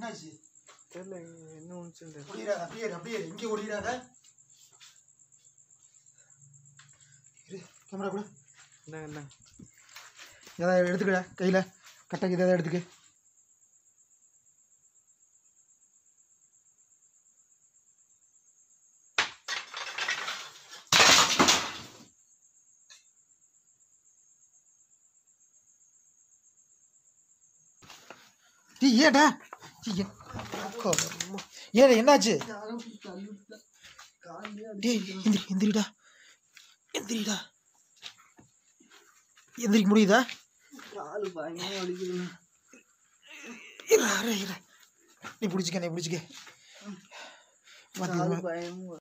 என்னாச்சு தெரியல என்ன ஒன்று ஓடிடாத அப்படியே இரு, அப்படியே இரு. இங்கே ஓடிடாத இரு கேமரா கூட என்ன என்ன ஏதாவது எடுத்துக்கடா கையில் கட்டக்கு ஏதாவது எடுத்துக்க டீ ஏடா டீ ஏ- அக்கா, ஏடா என்னாச்சு டேய் எந்திரி எந்திரிடா எந்திரிடா எந்திரிக்க முடியுதா காலு பயங்கரமா வலிக்குது இரு, இரு, இரு. நீ பிடிச்சிக்க நீ பிடிச்சிக்க காலு பயமா